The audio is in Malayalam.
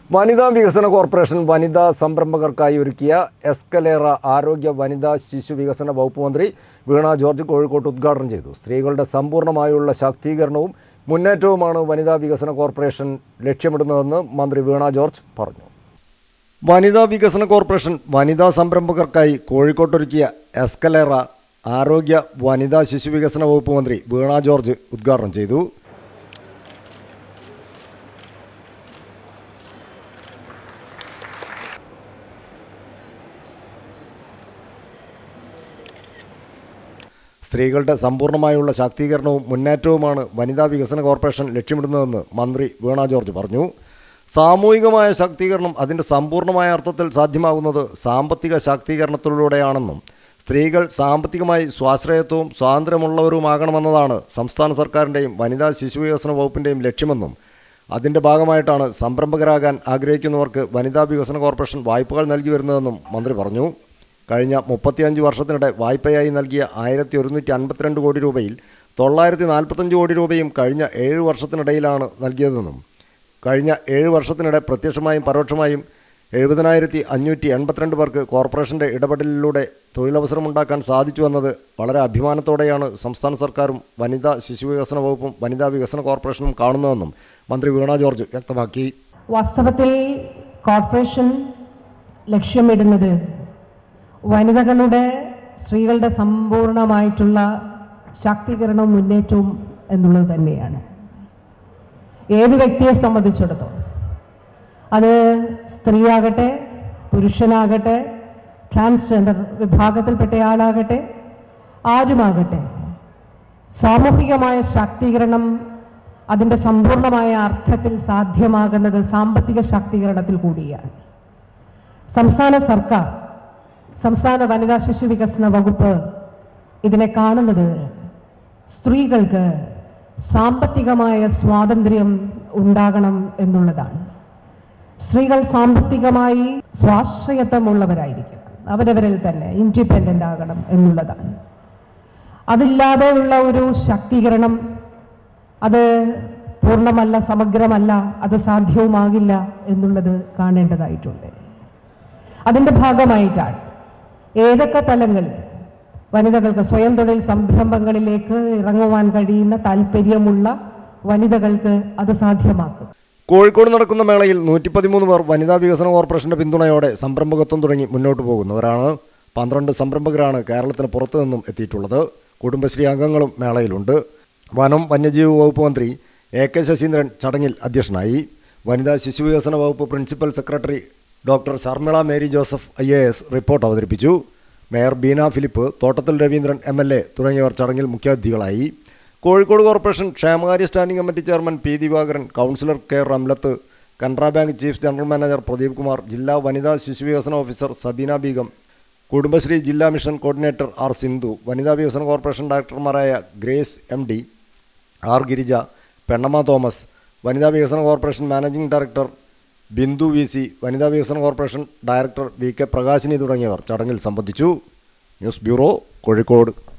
വനിതാ വികസന കോർപ്പറേഷൻ വനിതാ സംരംഭകർക്കായി ഒരുക്കിയ എസ്കലേറ ആരോഗ്യ വനിതാ ശിശു വികസന വകുപ്പ് മന്ത്രി വീണ ജോർജ് കോഴിക്കോട്ട് ഉദ്ഘാടനം ചെയ്തു സ്ത്രീകളുടെ സമ്പൂർണ്ണമായുള്ള ശാക്തീകരണവും മുന്നേറ്റവുമാണ് വനിതാ വികസന കോർപ്പറേഷൻ ലക്ഷ്യമിടുന്നതെന്ന് മന്ത്രി വീണ ജോർജ് പറഞ്ഞു വനിതാ വികസന കോർപ്പറേഷൻ വനിതാ സംരംഭകർക്കായി കോഴിക്കോട്ടൊരുക്കിയ എസ്കലേറ ആരോഗ്യ വനിതാ ശിശു വികസന വകുപ്പ് മന്ത്രി വീണ ജോർജ് ഉദ്ഘാടനം ചെയ്തു സ്ത്രീകളുടെ സമ്പൂർണ്ണമായുള്ള ശാക്തീകരണവും മുന്നേറ്റവുമാണ് വനിതാ വികസന കോർപ്പറേഷൻ ലക്ഷ്യമിടുന്നതെന്ന് മന്ത്രി വീണ ജോർജ് പറഞ്ഞു സാമൂഹികമായ ശാക്തീകരണം അതിൻ്റെ സമ്പൂർണ്ണമായ അർത്ഥത്തിൽ സാധ്യമാകുന്നത് സാമ്പത്തിക ശാക്തീകരണത്തിലൂടെയാണെന്നും സ്ത്രീകൾ സാമ്പത്തികമായി സ്വാശ്രയത്വവും സ്വാതന്ത്ര്യമുള്ളവരുമാകണമെന്നതാണ് സംസ്ഥാന സർക്കാരിൻ്റെയും വനിതാ ശിശു വികസന വകുപ്പിൻ്റെയും ലക്ഷ്യമെന്നും അതിൻ്റെ ഭാഗമായിട്ടാണ് സംരംഭകരാകാൻ ആഗ്രഹിക്കുന്നവർക്ക് വനിതാ വികസന കോർപ്പറേഷൻ വായ്പകൾ നൽകി വരുന്നതെന്നും മന്ത്രി പറഞ്ഞു കഴിഞ്ഞ മുപ്പത്തിയഞ്ച് വർഷത്തിനിടെ വായ്പയായി നൽകിയ ആയിരത്തി ഒരുന്നൂറ്റി അൻപത്തിരണ്ട് കോടി രൂപയിൽ തൊള്ളായിരത്തി നാൽപ്പത്തഞ്ച് കോടി രൂപയും കഴിഞ്ഞ ഏഴ് വർഷത്തിനിടയിലാണ് നൽകിയതെന്നും കഴിഞ്ഞ ഏഴ് വർഷത്തിനിടെ പ്രത്യക്ഷമായും പരോക്ഷമായും എഴുപതിനായിരത്തി അഞ്ഞൂറ്റി എൺപത്തിരണ്ട് പേർക്ക് കോർപ്പറേഷൻ്റെ ഇടപെടലിലൂടെ തൊഴിലവസരമുണ്ടാക്കാൻ സാധിച്ചു എന്നത് വളരെ അഭിമാനത്തോടെയാണ് സംസ്ഥാന സർക്കാരും വനിതാ ശിശു വികസന വകുപ്പും വനിതാ വികസന കോർപ്പറേഷനും കാണുന്നതെന്നും മന്ത്രി വീണ ജോർജ് വ്യക്തമാക്കി വാസ്തവത്തിൽ കോർപ്പറേഷൻ ലക്ഷ്യമിടുന്നത് വനിതകളുടെ സ്ത്രീകളുടെ സമ്പൂർണമായിട്ടുള്ള ശാക്തീകരണവും മുന്നേറ്റവും എന്നുള്ളത് തന്നെയാണ് ഏത് വ്യക്തിയെ സംബന്ധിച്ചിടത്തോളം അത് സ്ത്രീയാകട്ടെ പുരുഷനാകട്ടെ ട്രാൻസ്ജെൻഡർ വിഭാഗത്തിൽപ്പെട്ടയാളാകട്ടെ ആരുമാകട്ടെ സാമൂഹികമായ ശാക്തീകരണം അതിൻ്റെ സമ്പൂർണമായ അർത്ഥത്തിൽ സാധ്യമാകുന്നത് സാമ്പത്തിക ശാക്തീകരണത്തിൽ കൂടിയാണ് സംസ്ഥാന സർക്കാർ സംസ്ഥാന വനിതാ ശിശു വികസന വകുപ്പ് ഇതിനെ കാണുന്നത് സ്ത്രീകൾക്ക് സാമ്പത്തികമായ സ്വാതന്ത്ര്യം ഉണ്ടാകണം എന്നുള്ളതാണ് സ്ത്രീകൾ സാമ്പത്തികമായി സ്വാശ്രയത്വമുള്ളവരായിരിക്കണം അവരവരിൽ തന്നെ ഇൻഡിപെൻഡൻ്റ് ആകണം എന്നുള്ളതാണ് അതില്ലാതെയുള്ള ഒരു ശാക്തീകരണം അത് പൂർണ്ണമല്ല സമഗ്രമല്ല അത് സാധ്യവുമാകില്ല എന്നുള്ളത് കാണേണ്ടതായിട്ടുണ്ട് അതിൻ്റെ ഭാഗമായിട്ടാണ് ഏതൊക്കെ തലങ്ങളിൽ വനിതകൾക്ക് സ്വയം തൊഴിൽ സംരംഭങ്ങളിലേക്ക് ഇറങ്ങുവാൻ കഴിയുന്ന താല്പര്യമുള്ള വനിതകൾക്ക് അത് സാധ്യമാക്കും കോഴിക്കോട് നടക്കുന്ന മേളയിൽ നൂറ്റി പതിമൂന്ന് പേർ വനിതാ വികസന കോർപ്പറേഷന്റെ പിന്തുണയോടെ സംരംഭകത്വം തുടങ്ങി മുന്നോട്ട് പോകുന്നവരാണ് പന്ത്രണ്ട് സംരംഭകരാണ് കേരളത്തിന് പുറത്തു നിന്നും എത്തിയിട്ടുള്ളത് കുടുംബശ്രീ അംഗങ്ങളും മേളയിലുണ്ട് വനം വന്യജീവി വകുപ്പ് മന്ത്രി എ കെ ശശീന്ദ്രൻ ചടങ്ങിൽ അധ്യക്ഷനായി വനിതാ ശിശു വികസന വകുപ്പ് principal secretary doctor Sharmila Mary Joseph I A S report അവതരിപ്പിച്ചു mayor Beena Philip Thottathil Raveendran M L A തുടങ്ങിയവർ ചടങ്ങിൽ മുഖ്യാതിഥികളായി കോഴിക്കോട് കോർപ്പറേഷൻ ക്ഷേമകാര്യ standing committee chairman P Divakaran councillor K Ramlath Canara bank chief general manager Pradeep Kumar ജില്ലാ വനിതാ ശിശു വികസന ഓഫീസർ സബീന ബീഗം കുടുംബശ്രീ ജില്ലാ മിഷൻ കോർഡിനേറ്റർ ആർ സിന്ധു വനിതാ വികസന കോർപ്പറേഷൻ ഡയറക്ടർമാരായ Grace M D R Girija Pennamma Thomas വനിതാ വികസന corporation managing director Bindu V C വനിതാ വികസന corporation director V K Prakashini തുടങ്ങിയവർ ചടങ്ങിൽ സംബന്ധിച്ചു ന്യൂസ് ബ്യൂറോ കോഴിക്കോട്